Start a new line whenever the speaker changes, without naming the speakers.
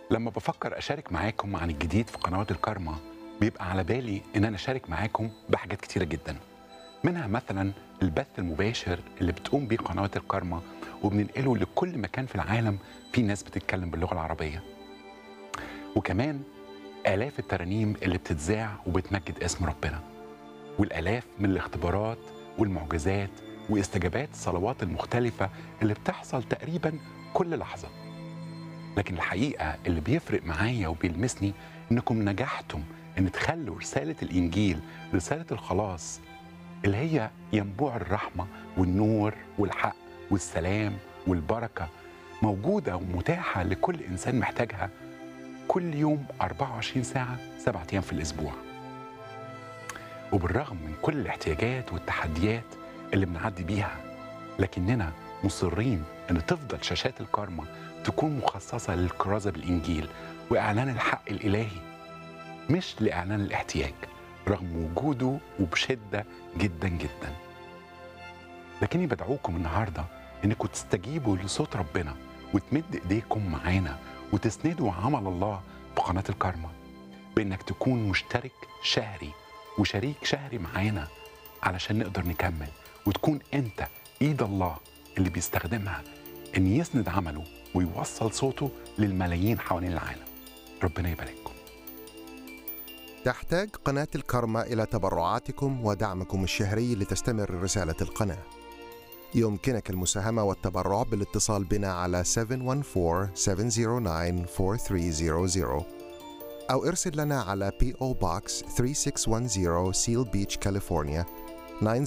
لما بفكر أشارك معاكم عن الجديد في قنوات الكارما بيبقى على بالي إن أنا أشارك معاكم بحاجات كتيرة جدا منها مثلا البث المباشر اللي بتقوم بيه قنوات الكارما وبننقله لكل مكان في العالم في ناس بتتكلم باللغة العربية وكمان آلاف الترانيم اللي بتتذاع وبتمجد اسم ربنا والآلاف من الاختبارات والمعجزات واستجابات الصلوات المختلفة اللي بتحصل تقريبا كل لحظة لكن الحقيقة اللي بيفرق معايا وبيلمسني إنكم نجحتم إن تخلوا رسالة الإنجيل رسالة الخلاص اللي هي ينبوع الرحمة والنور والحق والسلام والبركة موجودة ومتاحة لكل إنسان محتاجها كل يوم 24 ساعة سبعة أيام في الأسبوع وبالرغم من كل الاحتياجات والتحديات اللي بنعدي بيها لكننا مصرين ان تفضل شاشات الكارما تكون مخصصه للكرازه بالانجيل واعلان الحق الالهي مش لاعلان الاحتياج رغم وجوده وبشده جدا جدا لكني بدعوكم النهارده انكم تستجيبوا لصوت ربنا وتمد ايديكم معانا وتسندوا عمل الله بقناه الكارما بانك تكون مشترك شهري وشريك شهري معانا علشان نقدر نكمل وتكون انت ايد الله اللي بيستخدمها ان يسند عمله ويوصل صوته للملايين حوالين العالم ربنا يبارككم
تحتاج قناة الكرمة إلى تبرعاتكم ودعمكم الشهري لتستمر رسالة القناة. يمكنك المساهمة والتبرع بالاتصال بنا على 714-709-4300 أو ارسل لنا على P.O. Box 3610 Seal Beach, كاليفورنيا